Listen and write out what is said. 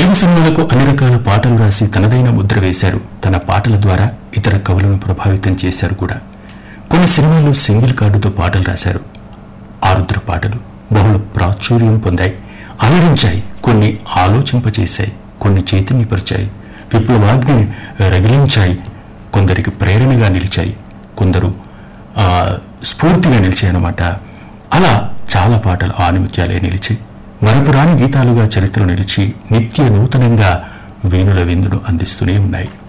తెలుగు సినిమాలకు అన్ని రకాల పాటలు రాసి తనదైన ముద్ర వేశారు తన పాటల ద్వారా ఇతర కవులను ప్రభావితం చేశారు కూడా కొన్ని సినిమాల్లో సింగిల్ కార్డుతో పాటలు రాశారు ఆరుద్ర పాటలు బహుళ ప్రాచుర్యం పొందాయి అలరించాయి కొన్ని ఆలోచింపచేశాయి కొన్ని చైతన్యపరిచాయి విప్లవాగ్ని రగిలించాయి కొందరికి ప్రేరణగా నిలిచాయి కొందరు ఆ, స్ఫూర్తిగా నిలిచాయి అన్నమాట అలా చాలా పాటలు ఆనిముత్యాలే నిలిచాయి మరపురాని గీతాలుగా చరిత్రలో నిలిచి నిత్య నూతనంగా వేణుల విందును అందిస్తూనే ఉన్నాయి